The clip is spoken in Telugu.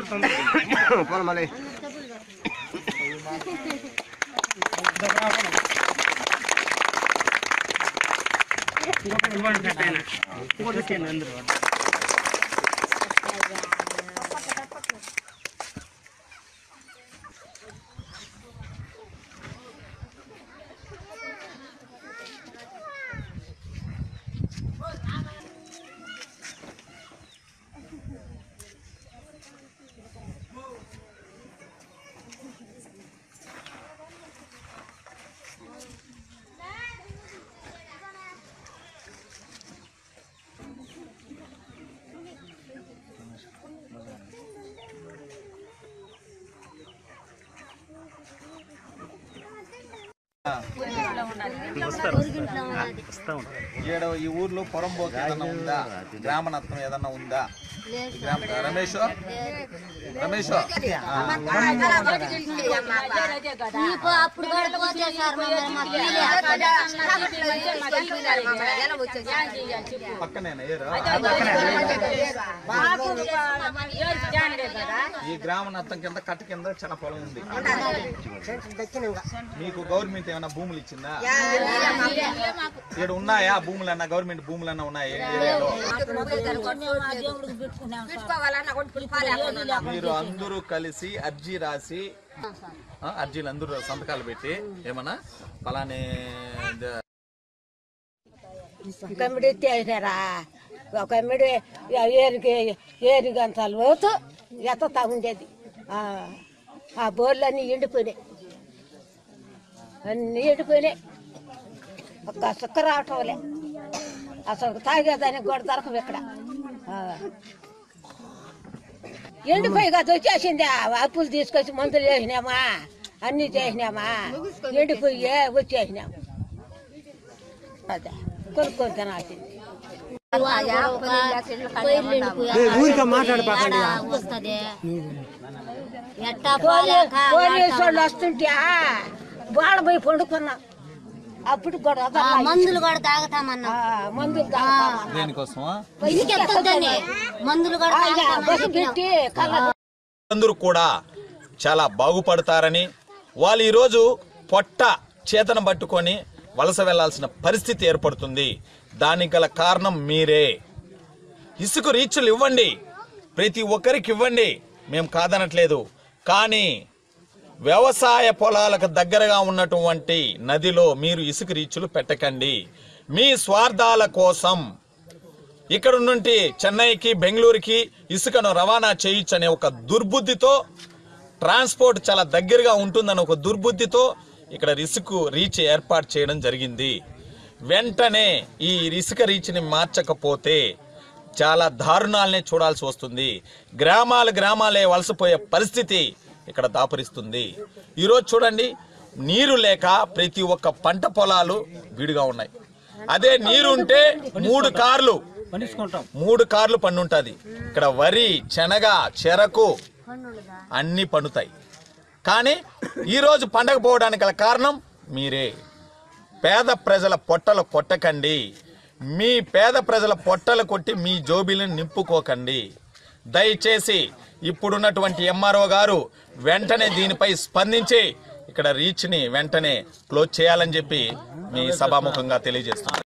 పోను మళ్ళీ ఈడ ఈ ఊర్లో పొరంబోకు ఏదన్నా ఉందా గ్రామనత్వం ఏదన్నా ఉందా గ్రామ రమేష్ రమేష్ మీకు అప్పుడు కూడా వచ్చేసారు మమ్మల్ని మాకు తెలియలేదు. పక్కనేనా ఏరు ఈ గ్రామనత్వం కింద కట్ట కింద చిన్న పొలం ఉంది మీకు గవర్నమెంట్ ఏమైనా భూములు ఇచ్చిందా ఇక్కడ ఉన్నాయా భూములు అన్న గవర్నమెంట్ భూములు అన్న ఉన్నాయా ఈ ఏరియాలో మీరు అందరూ కలిసి అర్జీ రాసి ఆ, అర్జీలు అందరూ సంతకాలు పెట్టి ఏమన్నా ఫలానే ద- కమ్మిడి ఎత్తేసారా ఒక కమ్మిడి ఏరికి ఏరికి అంత లోతు ఎత్తుతా ఉండేది ఆ, ఆ బోర్లన్నీ ఎండిపోయినాయి అన్నీ ఎండిపోయినాయి ఒక్క సుక్క రావటం లే అసలు తాగేదానికి కూడా దొరకవు ఇక్కడ ఆ. ఎండిపోయి కదా వచ్చేసింది అప్పులు తీసుకొచ్చి మందులు వేసినామా అన్నీ చేసినామా ఎండిపోయి వచ్చేసినాము అదే కొనుక్కొని తినాల్సింది ఊరికే మాట్లాడబాకండి వస్తుంది ఎట్టా పోలేక పోలీసు వాళ్ళు వస్తుంటే వాళ్ళ పోయి పండుకున్నాం అప్పుడు కూడా ఆ, మందులు కూడా తాగుతామన్నా ఆ, మందులు తాగుతాం. దేనికోసమా ఇంటికి ఎత్తొద్దని మందులు కూడా ఆ, తాగుతామని బస్సు చెప్పినాం. పెట్టి కళ్ళ అందరూ కూడా చాలా బాగుపడతారని వాళ్ళు ఈరోజు పొట్ట చేతన పట్టుకొని వలస వెళ్లాల్సిన పరిస్థితి ఏర్పడుతుంది దానికి గల కారణం మీరే ఇసుక రీచ్లు ఇవ్వండి ప్రతి ఒక్కరికి ఇవ్వండి మేము కాదనట్లేదు కానీ వ్యవసాయ పొలాలకు దగ్గరగా ఉన్నటువంటి నదిలో మీరు ఇసుక రీచ్లు పెట్టకండి మీ స్వార్థాల కోసం ఇక్కడ నుండి చెన్నైకి బెంగళూరుకి ఇసుకను రవాణా చేయొచ్చు అనే ఒక దుర్బుద్ధితో ట్రాన్స్పోర్ట్ చాలా దగ్గరగా ఉంటుందనే ఒక దుర్బుద్ధితో ఇక్కడ ఇసుక రీచ్ ఏర్పాటు చేయడం జరిగింది వెంటనే ఈ ఇసుక రీచ్ని మార్చకపోతే చాలా దారుణాలనే చూడాల్సి వస్తుంది గ్రామాలు గ్రామాలే వలసపోయే పరిస్థితి ఇక్కడ దాపరిస్తుంది ఈరోజు చూడండి నీరు లేక ప్రతి ఒక్క పంట పొలాలు విడిగా ఉన్నాయి అదే నీరు ఉంటే మూడు కార్లు మూడు కార్లు పండుంటది ఇక్కడ వరి శనగ చెరకు అన్ని పండుతాయి కానీ ఈరోజు పండగ పోవడానికి గల కారణం మీరే పేద ప్రజల పొట్టలు కొట్టకండి మీ పేద ప్రజల పొట్టలు కొట్టి మీ జోబీలను నింపుకోకండి దయచేసి ఇప్పుడున్నటువంటి ఎంఆర్ఓ గారు వెంటనే దీనిపై స్పందించి ఇక్కడ రీచ్ని వెంటనే క్లోజ్ చేయాలని చెప్పి మీ సభాముఖంగా తెలియజేస్తున్నారు